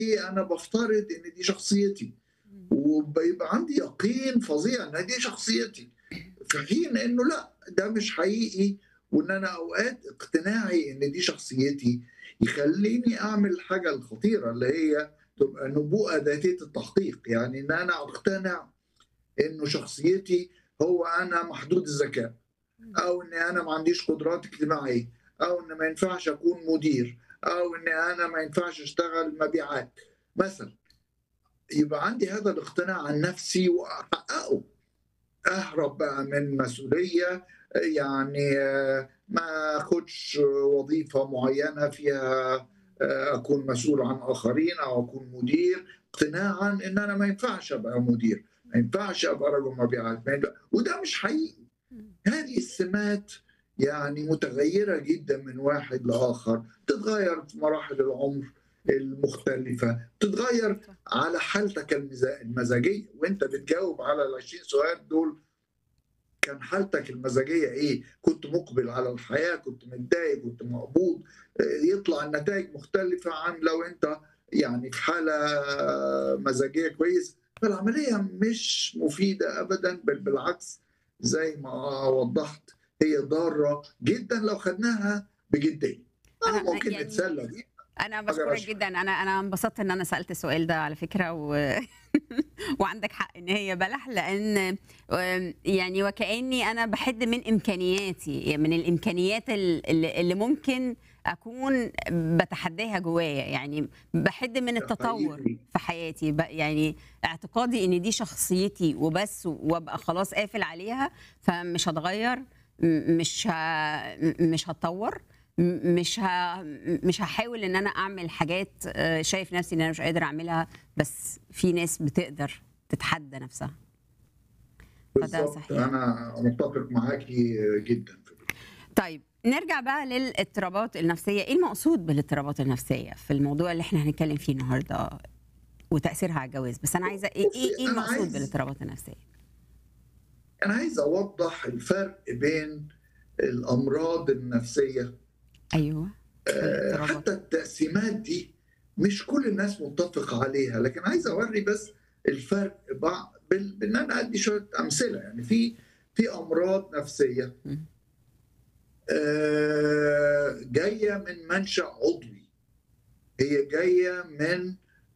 انا بفترض ان دي شخصيتي إمم. وبيبقى عندي يقين فظيع ان دي شخصيتي في حين انه لا ده مش حقيقي وان انا اوقات اقتناعي ان دي شخصيتي يخليني اعمل الحاجه الخطيره اللي هي تبقى نبوءه ذاتيه التحقيق يعني ان انا اقتنع انه شخصيتي هو انا محدود الذكاء إمم. او ان انا ما عنديش قدرات اجتماعيه او ان ما ينفعش اكون مدير او ان انا ما ينفعش اشتغل مبيعات مثلا يبقى عندي هذا الاقتناع عن نفسي واحققه اهرب بقى من مسؤوليه يعني آه، ما اخدش وظيفه معينه فيها آه، اكون مسؤول عن اخرين او اكون مدير اقتناعا ان انا ما ينفعش ابقى مدير ما ينفعش ابقى رجل مبيعات ما ينفع- وده مش حقيقي إمم. هذه السمات يعني متغيرة جدا من واحد لآخر تتغير في مراحل العمر المختلفة تتغير صح. على حالتك المزا- المزاجية وانت بتجاوب على ال 20 سؤال دول كان حالتك المزاجية ايه كنت مقبل على الحياة كنت متضايق كنت مقبوض آه، يطلع النتائج مختلفة عن لو انت يعني في حالة مزاجية كويس فالعملية مش مفيدة أبدا بل بالعكس زي ما وضحت هي ضارة جدا لو خدناها بجدية آه، أنا- ممكن يعني نتسلى بيه انا بشكرك رشا. جدا انا انا انبسطت ان انا سالت السؤال ده على فكره و... وعندك حق ان هي بلح لان آم، يعني وكاني انا بحد من امكانياتي من الامكانيات ال- اللي اللي ممكن اكون بتحداها جوايا يعني بحد من ده التطور حقيقي. في حياتي ب- يعني اعتقادي ان دي شخصيتي وبس وابقى خلاص قافل عليها فمش هتغير م- مش ه... مش هتطور م- مش ه... مش هحاول ان انا اعمل حاجات آه، شايف نفسي ان انا مش قادر اعملها بس في ناس بتقدر تتحدى نفسها فده بالظبط صحيح. أنا متفق معاكي جدا في ده. طيب نرجع بقى للاضطرابات النفسيه ايه المقصود بالاضطرابات النفسيه في الموضوع اللي احنا هنتكلم فيه النهارده وتاثيرها على الجواز بس انا عايزه ايه ايه, إيه أنا المقصود عايز- بالاضطرابات النفسيه أنا عايز أوضح الفرق بين الأمراض النفسية ايوه آه، الاضطرابات حتى التقسيمات دي مش كل الناس متفق عليها لكن عايز اوري بس الفرق بع- بال- بان انا ادي شويه امثله يعني في في امراض نفسيه مم. آه، جايه من منشا عضوي هي جايه من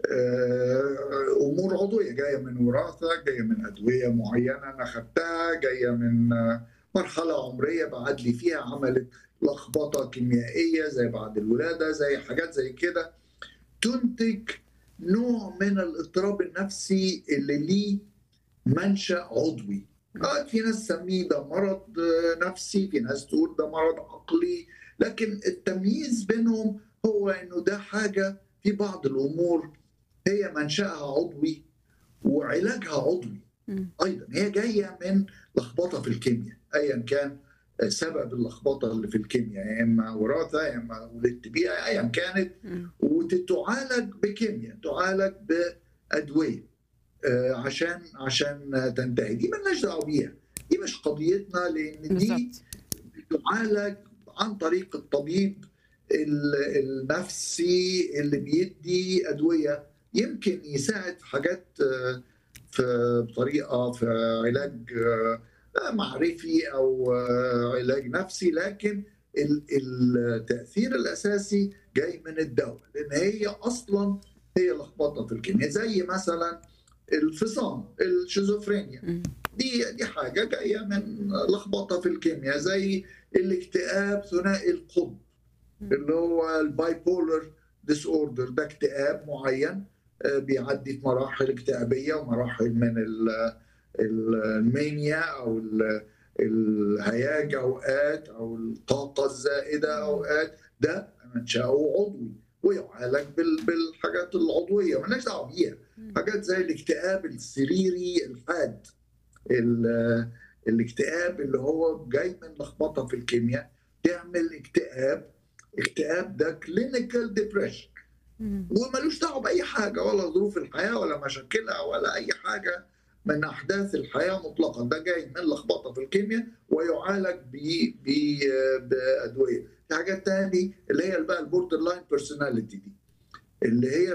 آه، امور عضويه جايه من وراثه جايه من ادويه معينه انا خدتها جايه من آه، مرحله عمريه بعد لي فيها عملت لخبطه كيميائيه زي بعد الولاده زي حاجات زي كده تنتج نوع من الاضطراب النفسي اللي ليه منشا عضوي اه في ناس تسميه ده مرض آه، نفسي في ناس تقول ده مرض عقلي لكن التمييز بينهم هو انه ده حاجه في بعض الامور هي منشاها عضوي وعلاجها عضوي مم. ايضا هي جايه من لخبطه في الكيمياء ايا كان سبب اللخبطه اللي في الكيمياء يا اما وراثه يا اما ولدت بيها ايا كانت مم. وتتعالج بكيمياء تعالج بادويه آه، عشان عشان تنتهي دي مالناش دعوه بيها دي مش قضيتنا لان دي بالظبط بتعالج عن طريق الطبيب ال- النفسي اللي بيدي ادويه يمكن يساعد في حاجات آه، في بطريقه في علاج آه، معرفي او آه، علاج نفسي لكن ال- التاثير الاساسي جاي من الدواء لان هي اصلا هي لخبطه في الكيمياء زي مثلا الفصام الشيزوفرينيا مم. دي دي حاجه جايه من لخبطه في الكيمياء زي الاكتئاب ثنائي القطب مم. اللي هو الباي بولر ديس اوردر ده اكتئاب معين آه، بيعدي في مراحل اكتئابيه ومراحل من ال- ال- المانيا او ال- الهياج اوقات او الطاقه الزائده اوقات ده منشاه عضوي ويعالج بال- بالحاجات العضويه مالناش دعوه بيها مم. حاجات زي الاكتئاب السريري الحاد ال- الاكتئاب اللي هو جاي من لخبطه في الكيمياء تعمل اكتئاب اكتئاب ده كلينيكال ديبريشن مم. وملوش دعوه باي حاجه ولا ظروف الحياه ولا مشاكلها ولا اي حاجه من احداث الحياه مطلقا ده جاي من لخبطه في الكيمياء ويعالج ب- ب- بادويه في حاجات تاني اللي هي بقى البوردر لاين بيرسوناليتي دي اللي هي